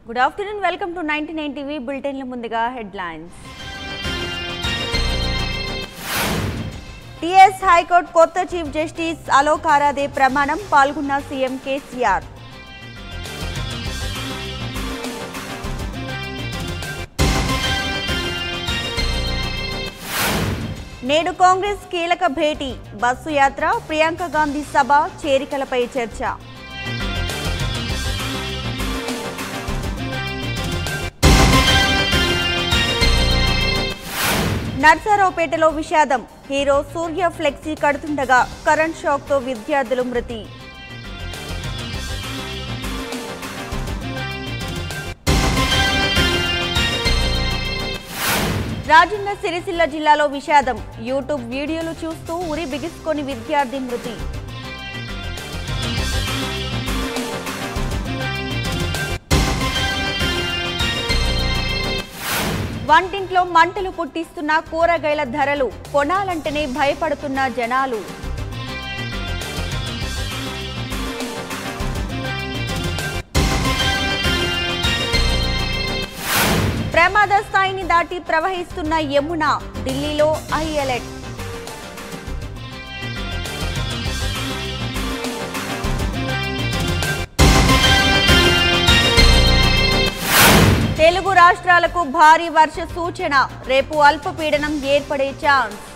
good afternoon welcome to ninety nine TV బులెటిన్ల ముందుగా headlines TS high court కొత్త chief justice Alok Aradhe ప్రమాణం పాల్గొన్న సీఎం కేసీఆర్ నేడు కాంగ్రెస్ కీలక భేటీ బస్సు యాత్ర ప్రియాంక గాంధీ సభ చేరికలపై చర్చ నర్సారావుపేటలో విషాదం హీరో సూర్య ఫ్లెక్సీ కడుతుండగా కరెంట్ షాక్తో విద్యార్థులు మృతి రాజన్న సిరిసిల్ల జిల్లాలో విషాదం యూట్యూబ్ వీడియోలు చూస్తూ ఉరి బిగుసుకొని విద్యార్థి మృతి వంటింట్లో మంటలు పుట్టిస్తున్న కూరగాయల ధరలు కొనాలంటేనే భయపడుతున్న జనాలు ప్రమాద స్థాయిని దాటి ప్రవహిస్తున్న యమున ఢిల్లీలో హై అలర్ట్ తెలుగు రాష్ట్రాలకు భారీ వర్ష సూచన రేపు అల్పపీడనం ఏర్పడే ఛాన్స్